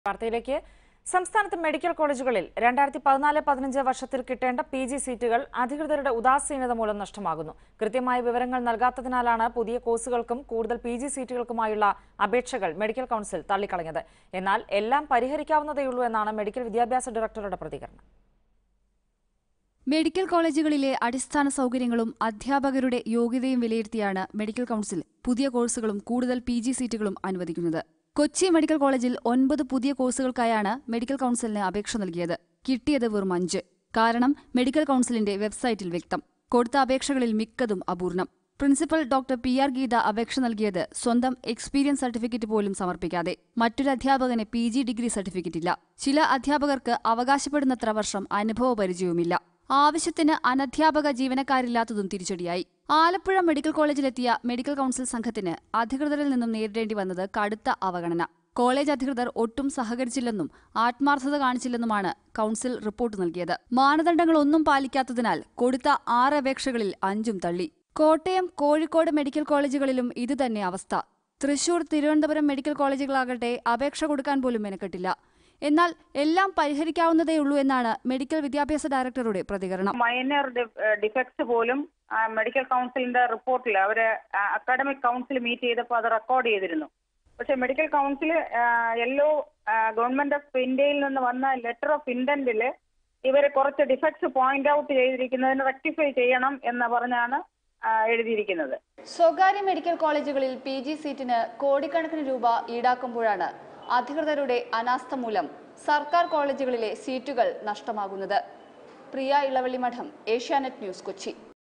വാർത്തയിലേക്ക് സംസ്ഥാനത്ത് മെഡിക്കൽ കോളേജുകളിൽ രണ്ടായിരത്തി പതിനാല് പതിനഞ്ച് വർഷത്തിൽ കിട്ടേണ്ട പി ജി സീറ്റുകൾ അധികൃതരുടെ ഉദാസീനത മൂലം നഷ്ടമാകുന്നു കൃത്യമായ വിവരങ്ങൾ നൽകാത്തതിനാലാണ് പുതിയ കോഴ്സുകൾക്കും കൂടുതൽ പി ജി സീറ്റുകൾക്കുമായുള്ള അപേക്ഷകൾ മെഡിക്കൽ കൌൺസിൽ തള്ളിക്കളഞ്ഞത് എന്നാൽ എല്ലാം പരിഹരിക്കാവുന്നതേയുള്ളൂ എന്നാണ് മെഡിക്കൽ വിദ്യാഭ്യാസ ഡയറക്ടറുടെ പ്രതികരണം മെഡിക്കൽ കോളേജുകളിലെ അടിസ്ഥാന സൗകര്യങ്ങളും അധ്യാപകരുടെ യോഗ്യതയും വിലയിരുത്തിയാണ് മെഡിക്കൽ കൌൺസിൽ പുതിയ കോഴ്സുകളും കൂടുതൽ പി ജി സീറ്റുകളും അനുവദിക്കുന്നത് കൊച്ചി മെഡിക്കൽ കോളേജിൽ ഒൻപത് പുതിയ കോഴ്സുകൾക്കായാണ് മെഡിക്കൽ കൌൺസിലിന് അപേക്ഷ നൽകിയത് കിട്ടിയത് വെറും അഞ്ച് കാരണം മെഡിക്കൽ കൌൺസിലിന്റെ വെബ്സൈറ്റിൽ വ്യക്തം കൊടുത്ത അപേക്ഷകളിൽ മിക്കതും അപൂർണം principal doctor P R Geetha അപേക്ഷ നൽകിയത് സ്വന്തം എക്സ്പീരിയൻസ് സർട്ടിഫിക്കറ്റ് പോലും സമർപ്പിക്കാതെ മറ്റൊരു അധ്യാപകന് പി ജി ഡിഗ്രി സർട്ടിഫിക്കറ്റ് ഇല്ല ചില അധ്യാപകർക്ക് അവകാശപ്പെടുന്നത്ര വർഷം അനുഭവ പരിചയവുമില്ല ആവശ്യത്തിന് അനധ്യാപക ജീവനക്കാരില്ലാത്തതും തിരിച്ചടിയായി ആലപ്പുഴ മെഡിക്കൽ കോളേജിലെത്തിയ മെഡിക്കൽ കൌൺസിൽ സംഘത്തിന് അധികൃതരിൽ നിന്നും നേരിടേണ്ടി വന്നത് കടുത്ത അവഗണന കോളേജ് അധികൃതർ ഒട്ടും സഹകരിച്ചില്ലെന്നും ആത്മാർത്ഥത കാണിച്ചില്ലെന്നുമാണ് കൌൺസിൽ റിപ്പോർട്ട് നൽകിയത് മാനദണ്ഡങ്ങളൊന്നും പാലിക്കാത്തതിനാൽ കൊടുത്ത ആറ് അപേക്ഷകളിൽ അഞ്ചും തള്ളി കോട്ടയം കോഴിക്കോട് മെഡിക്കൽ കോളേജുകളിലും ഇതുതന്നെ അവസ്ഥ തൃശൂർ തിരുവനന്തപുരം മെഡിക്കൽ കോളേജുകളാകട്ടെ അപേക്ഷ കൊടുക്കാൻ പോലും മെനക്കെട്ടില്ല എന്നാൽ എല്ലാം പരിഹരിക്കാവുന്നതേയുള്ളൂ എന്നാണ് മെഡിക്കൽ വിദ്യാഭ്യാസ ഡയറക്ടറുടെ പ്രതികരണം മൈനർ ഡിഫക്ട്സ് പോലും ആ, മെഡിക്കൽ കൗൺസിലിന്റെ റിപ്പോർട്ടിൽ അവര് അക്കാഡമിക് കൗൺസിൽ മീറ്റ് ചെയ്തപ്പോൾ അത് റെക്കോർഡ് ചെയ്തിരുന്നു പക്ഷെ മെഡിക്കൽ കൗൺസിൽ യെല്ലോ ഗവൺമെന്റ് ഓഫ് ഇന്ത്യയിൽ നിന്ന് വന്ന ലെറ്റർ ഓഫ് ഇന്റന്റിൽ ഇവർ കുറച്ച് ഡിഫക്ട്സ് പോയിന്റ് ഔട്ട് ചെയ്തിരിക്കുന്നതിന് റെക്ടിഫൈ ചെയ്യണം എന്ന് പറഞ്ഞാണ് ആ, എഴുതിയിരിക്കുന്നത് സ്വകാര്യ മെഡിക്കൽ കോളേജുകളിൽ പി ജി സീറ്റിന് കോടിക്കണക്കിന് രൂപ ഈടാക്കുമ്പോഴാണ് അധികൃതരുടെ അനാസ്ഥ മൂലം സർക്കാർ കോളേജുകളിലെ സീറ്റുകൾ നഷ്ടമാകുന്നത് പ്രിയ ഇളവള്ളി മഠം ഏഷ്യാനെറ്റ് ന്യൂസ് കൊച്ചി